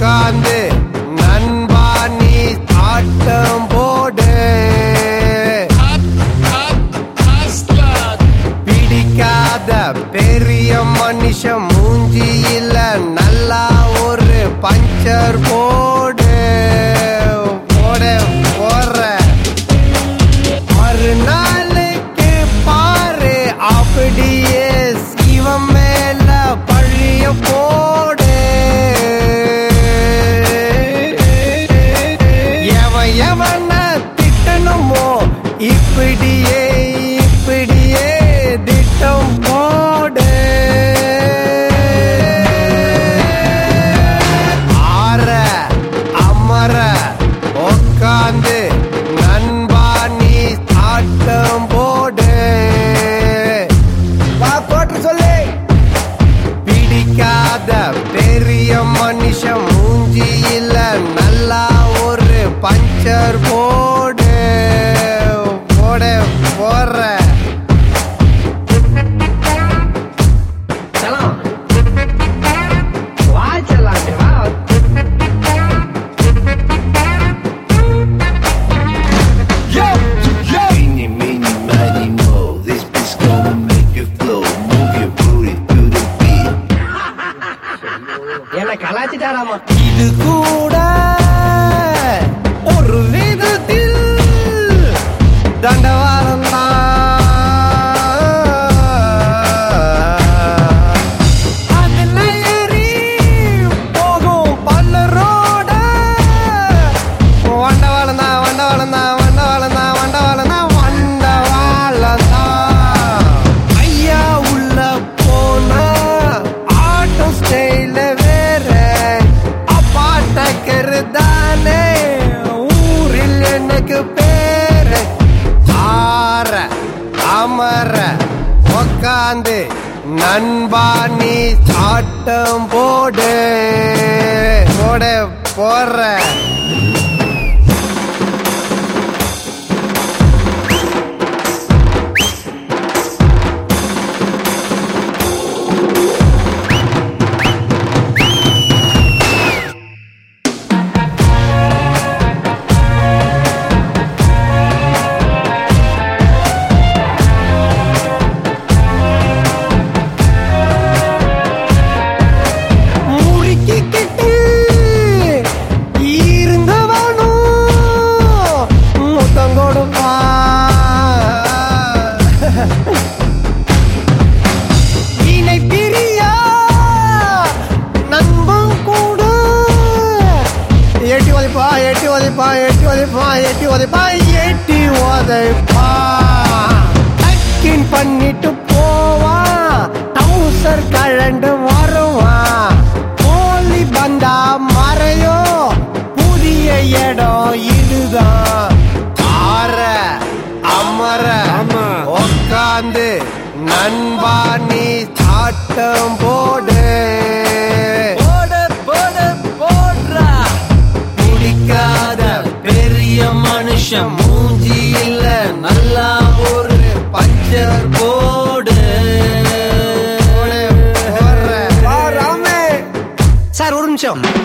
உக்காந்து நண்பா நீ ஆட்டம் போடு பிடிக்காத பெரிய மனுஷன் மூஞ்சியில நல்லா ஒரு பஞ்சர் போடு போட போற மறுநாளுக்கு பாரு அப்படியே சிவம் மேல பழிய போடு எவன் எவன திட்டணுமோ இப்படியே இப்படியே திட்டம் போடு ஆற அமர உக்காந்து நண்பா நீ ஆட்டம் போடு வா போட்டு சொல்லு பிடிக்காத பெரிய மனுஷன் மூஞ்சியில நல்லா ஒரு பஞ்சர் போடு போட போற செல்லம் வா செல்லம் வா Eeny, meeny, miny, mo. This beat's gonna make you flow. Move your booty to the beat. என்ன கலாச்சிட்டாராமா இது கூட ஒரு விதத்தில் தண்டவாளம் அதுல ஏறி போகும் பல்லரோட வண்டவாளம் தான் வண்டவாளம் தான் வண்டவாளம் தான் வண்டவாளம் தான் வண்டவாளம் தான் ஐயா உள்ள போனா ஆட்டோ ஸ்டைல வேற அப்பாட்டக்கரு தானே ஊரில் எனக்கு பேரு ஆற அமர உக்காந்து நண்பா நீ ஆட்டம் போடு போட போற முறுக்கிக்கிட்டு இருந்தவனும் முத்தம் கொடுப்பான் இணை பிரியா நண்பன் கூட எட்டி உதைப்பா எட்டி உதைப்பா எட்டி உதைப்பா எட்டி உதைப்பா எட்டி உதைப்பா டக்கின் பண்ணிட்டு போவான் டவுசர் கழண்டு வருவான் கோழி பந்தா மறையோ புதிய இடம் இதுதான் ஆற அமர உக்காந்து நண்பா நீ ஆட்டம் போடு போடு போடு போடுறா பிடிக்காத பெரிய மனுஷன் மூஞ்சி இல்ல நல்லா ஒரு பஞ்சர் போடு போடு, போடுற. சார் ஒரு நிமிஷம்